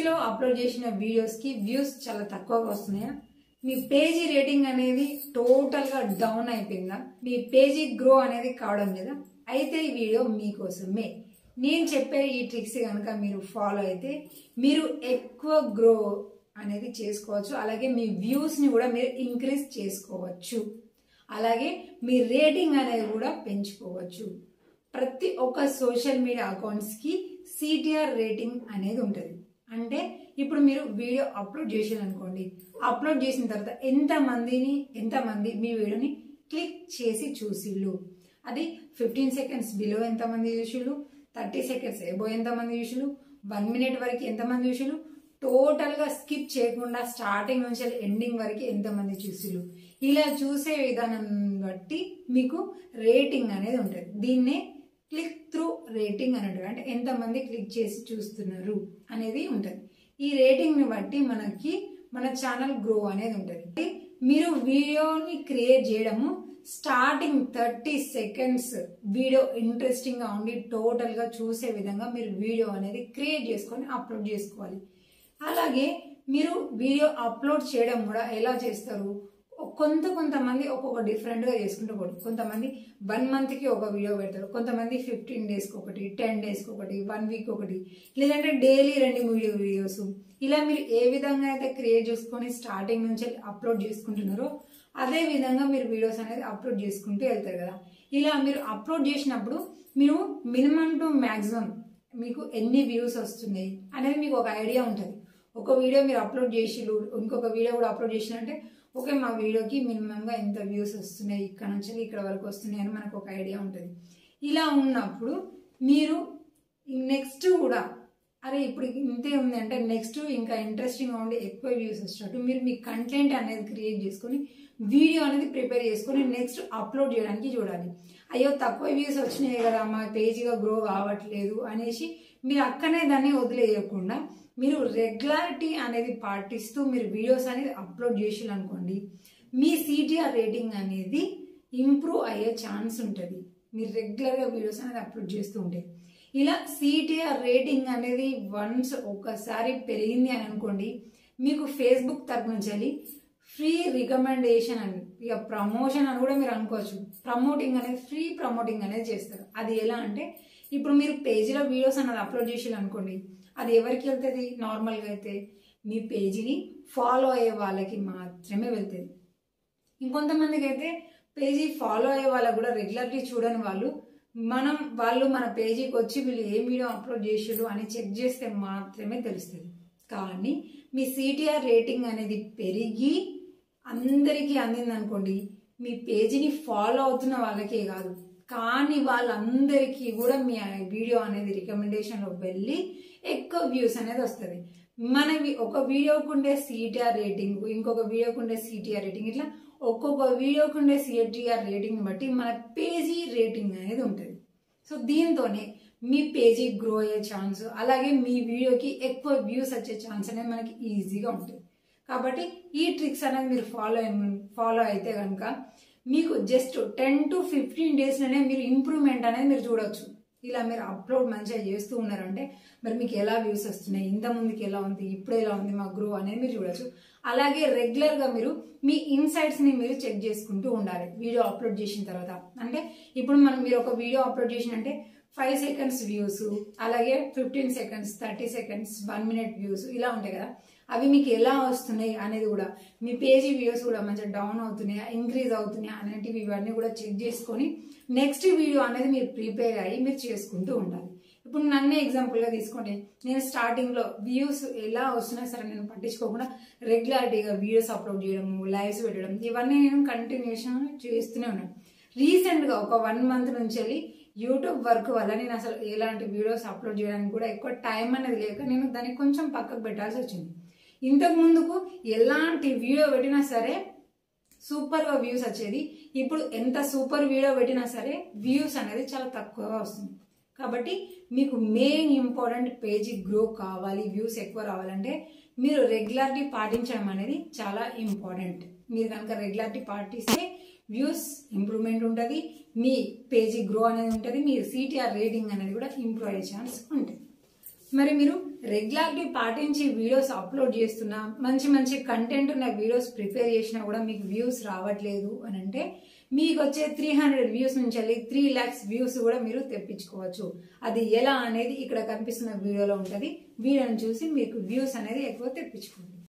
పేజీలో అప్లోడ్ చేసిన వీడియోస్కి వ్యూస్ చాలా తక్కువగా వస్తున్నాయా మీ పేజీ రేటింగ్ అనేది టోటల్గా డౌన్ అయిపోయిందా మీ పేజీ గ్రో అనేది కావడం లేదా అయితే ఈ వీడియో మీకోసమే నేను చెప్పే ఈ ట్రిక్స్ కనుక మీరు ఫాలో అయితే మీరు ఎక్కువ గ్రో అనేది చేసుకోవచ్చు అలాగే మీ వ్యూస్ని కూడా మీరు ఇంక్రీజ్ చేసుకోవచ్చు అలాగే మీ రేటింగ్ అనేది కూడా పెంచుకోవచ్చు ప్రతి ఒక్క సోషల్ మీడియా అకౌంట్స్కి సిటిఆర్ రేటింగ్ అనేది ఉంటుంది అంటే ఇప్పుడు మీరు వీడియో అప్లోడ్ చేసారు అనుకోండి అప్లోడ్ చేసిన తర్వాత ఎంత మందిని ఎంతమంది మీ వీడియోని క్లిక్ చేసి చూసిళ్ళు అది ఫిఫ్టీన్ సెకండ్స్ బిలో ఎంతమంది చూసిళ్ళు థర్టీ సెకండ్స్ ఎబో ఎంతమంది చూసిళ్ళు వన్ మినిట్ వరకు ఎంతమంది చూసిళ్ళు టోటల్గా స్కిప్ చేయకుండా స్టార్టింగ్ నుంచి ఎండింగ్ వరకు ఎంతమంది చూసిళ్ళు ఇలా చూసే విధానం బట్టి మీకు రేటింగ్ అనేది ఉంటుంది దీన్నే క్లిక్ త్రూ రేటింగ్ అని ఉంటుంది అంటే ఎంతమంది క్లిక్ చేసి చూస్తున్నారు అనేది ఉంటుంది ఈ రేటింగ్ని బట్టి మనకి మన ఛానల్ గ్రో అనేది ఉంటుంది మీరు వీడియోని క్రియేట్ చేయడము స్టార్టింగ్ థర్టీ సెకండ్స్ వీడియో ఇంట్రెస్టింగ్గా ఉండి టోటల్గా చూసే విధంగా మీరు వీడియో అనేది క్రియేట్ చేసుకొని అప్లోడ్ చేసుకోవాలి అలాగే మీరు వీడియో అప్లోడ్ చేయడం కూడా ఎలా చేస్తారు కొంత కొంతమంది ఒక్కొక్క డిఫరెంట్గా చేసుకుంటూ పోదు కొంతమంది వన్ మంత్కి ఒక వీడియో పెడతారు కొంతమంది ఫిఫ్టీన్ డేస్కి ఒకటి టెన్ డేస్కి ఒకటి వన్ వీక్ ఒకటి లేదంటే డైలీ రెండు వీడియో వీడియోస్ ఇలా మీరు ఏ విధంగా అయితే క్రియేట్ చేసుకొని స్టార్టింగ్ నుంచి అప్లోడ్ చేసుకుంటున్నారో అదే విధంగా మీరు వీడియోస్ అనేది అప్లోడ్ చేసుకుంటూ వెళ్తారు కదా ఇలా మీరు అప్లోడ్ చేసినప్పుడు మీరు మినిమం టు మ్యాక్సిమం మీకు ఎన్ని వ్యూస్ వస్తున్నాయి అనేది మీకు ఒక ఐడియా ఉంటుంది ఒక వీడియో మీరు అప్లోడ్ చేసి ఇంకొక వీడియో కూడా అప్లోడ్ చేసినంటే ఓకే మా వీడియోకి మినిమంగా ఎంత వ్యూస్ వస్తున్నాయి ఇక్కడ నుంచి ఇక్కడ వరకు వస్తున్నాయి అని మనకు ఒక ఐడియా ఉంటుంది ఇలా ఉన్నప్పుడు మీరు నెక్స్ట్ కూడా అరే ఇప్పుడు ఇంతే ఉంది అంటే నెక్స్ట్ ఇంకా ఇంట్రెస్టింగ్ ఉండి ఎక్కువ వ్యూస్ వచ్చేటట్టు మీరు మీ కంటెంట్ అనేది క్రియేట్ చేసుకొని వీడియో అనేది ప్రిపేర్ చేసుకొని నెక్స్ట్ అప్లోడ్ చేయడానికి చూడాలి అయ్యో తక్కువ వ్యూస్ వచ్చినాయి కదా మా పేజీగా గ్రో కావట్లేదు అనేసి మీరు అక్కనే దాన్ని వదిలేయకుండా మీరు రెగ్యులారిటీ అనేది పాటిస్తూ మీరు వీడియోస్ అనేది అప్లోడ్ చేసిరనుకోండి మీ సిటిఆర్ రేటింగ్ అనేది ఇంప్రూవ్ అయ్యే ఛాన్స్ ఉంటుంది మీరు రెగ్యులర్గా వీడియోస్ అనేది అప్లోడ్ చేస్తూ ఉంటే ఇలా సిటిఆర్ రేటింగ్ అనేది వన్స్ ఒకసారి పెరిగింది అని అనుకోండి మీకు ఫేస్బుక్ తరపు నుంచి ఫ్రీ రికమెండేషన్ అని ఇక ప్రమోషన్ అని కూడా మీరు అనుకోవచ్చు ప్రమోటింగ్ అనేది ఫ్రీ ప్రమోటింగ్ అనేది చేస్తారు అది ఎలా అంటే ఇప్పుడు మీరు పేజీలో వీడియోస్ అన్నది అప్లోడ్ చేసి అనుకోండి అది ఎవరికి వెళ్తుంది నార్మల్గా అయితే మీ పేజీని ఫాలో అయ్యే వాళ్ళకి మాత్రమే వెళ్తుంది ఇంకొంతమందికి అయితే పేజీ ఫాలో అయ్యే వాళ్ళకు కూడా రెగ్యులర్లీ చూడని వాళ్ళు మనం వాళ్ళు మన పేజీకి వచ్చి వీళ్ళు ఏ వీడియో అప్లోడ్ చేసారు అని చెక్ చేస్తే మాత్రమే తెలుస్తుంది కానీ మీ సిటిఆర్ రేటింగ్ అనేది పెరిగి అందరికీ అందింది అనుకోండి మీ పేజీని ఫాలో అవుతున్న వాళ్ళకే కాదు కానీ వాళ్ళందరికీ కూడా మీ వీడియో అనేది రికమెండేషన్లో వెళ్ళి ఎక్కువ వ్యూస్ అనేది వస్తుంది మనవి ఒక వీడియోకి ఉండే సిటిఆర్ రేటింగ్ ఇంకొక వీడియోకి ఉండే సిటిఆర్ రేటింగ్ ఇట్లా ఒక్కొక్క వీడియోకి ఉండే సిటిఆర్ రేటింగ్ బట్టి మన పేజీ రేటింగ్ అనేది ఉంటుంది సో దీంతోనే మీ పేజీ గ్రో అయ్యే ఛాన్స్ అలాగే మీ వీడియోకి ఎక్కువ వ్యూస్ వచ్చే ఛాన్స్ అనేది మనకి ఈజీగా ఉంటుంది కాబట్టి ఈ ట్రిక్స్ అనేది మీరు ఫాలో ఫాలో అయితే కనుక మీకు జస్ట్ టెన్ టు ఫిఫ్టీన్ డేస్లోనే మీరు ఇంప్రూవ్మెంట్ అనేది మీరు చూడొచ్చు ఇలా మీరు అప్లోడ్ మంచిగా చేస్తూ ఉన్నారంటే మరి మీకు ఎలా వ్యూస్ వస్తున్నాయి ఇంత ముందుకి ఎలా ఉంది ఇప్పుడు ఎలా ఉంది మా గ్రో అనేది మీరు చూడొచ్చు అలాగే రెగ్యులర్గా మీరు మీ ఇన్సైట్స్ని మీరు చెక్ చేసుకుంటూ ఉండాలి వీడియో అప్లోడ్ చేసిన తర్వాత అంటే ఇప్పుడు మనం మీరు ఒక వీడియో అప్లోడ్ చేసినంటే ఫైవ్ సెకండ్స్ వ్యూస్ అలాగే fifteen seconds thirty seconds one minute views ఇలా ఉంటాయి కదా అవి మీకు ఎలా వస్తున్నాయి అనేది కూడా మీ పేజీ వ్యూస్ కూడా మంచిగా డౌన్ అవుతున్నాయా ఇంక్రీజ్ అవుతున్నాయా అనేటివి ఇవన్నీ కూడా చెక్ చేసుకొని నెక్స్ట్ వీడియో అనేది మీరు ప్రిపేర్ అయ్యి మీరు చేసుకుంటూ ఉండాలి ఇప్పుడు నన్నే ఎగ్జాంపుల్గా తీసుకోండి నేను స్టార్టింగ్లో వ్యూస్ ఎలా వస్తున్నా సరే నేను పట్టించుకోకుండా రెగ్యులారిటీగా వీడియోస్ అప్లోడ్ చేయడం లైవ్స్ పెట్టడం ఇవన్నీ నేను కంటిన్యూషన్ చేస్తూనే ఉన్నాను రీసెంట్గా ఒక వన్ మంత్ నుంచి వెళ్ళి యూట్యూబ్ వర్క్ వల్ల నేను అసలు ఎలాంటి వీడియోస్ అప్లోడ్ చేయడానికి కూడా ఎక్కువ టైం అనేది లేక నేను దాన్ని కొంచెం పక్కకు పెట్టాల్సి వచ్చింది ఇంతకు ముందుకు ఎలాంటి వీడియో పెట్టినా సరే సూపర్గా వ్యూస్ వచ్చేది ఇప్పుడు ఎంత సూపర్ వీడియో పెట్టినా సరే వ్యూస్ అనేది చాలా తక్కువగా వస్తుంది కాబట్టి మీకు మెయిన్ ఇంపార్టెంట్ పేజీ గ్రో కావాలి వ్యూస్ ఎక్కువ రావాలంటే మీరు రెగ్యులారిటీ పాటించడం అనేది చాలా ఇంపార్టెంట్ మీరు కనుక రెగ్యులారిటీ పాటిస్తే వ్యూస్ ఇంప్రూవ్మెంట్ ఉంటుంది మీ పేజీ గ్రో అనేది ఉంటుంది మీ సిటిఆర్ రేటింగ్ అనేది కూడా ఇంప్రూవ్ అయ్యే ఛాన్స్ ఉంటుంది మరి మీరు రెగ్యులారిటీ పాటించి వీడియోస్ అప్లోడ్ చేస్తున్నా మంచి మంచి కంటెంట్ ఉన్న వీడియోస్ ప్రిపేర్ చేసినా కూడా మీకు వ్యూస్ రావట్లేదు అని అంటే మీకు వచ్చే త్రీ హండ్రెడ్ వ్యూస్ నుంచి వెళ్ళి త్రీ ల్యాక్స్ వ్యూస్ కూడా మీరు తెప్పించుకోవచ్చు అది ఎలా అనేది ఇక్కడ కనిపిస్తున్న వీడియోలో ఉంటుంది వీడియోని చూసి మీకు వ్యూస్ అనేది ఎక్కువ తెప్పించుకోండి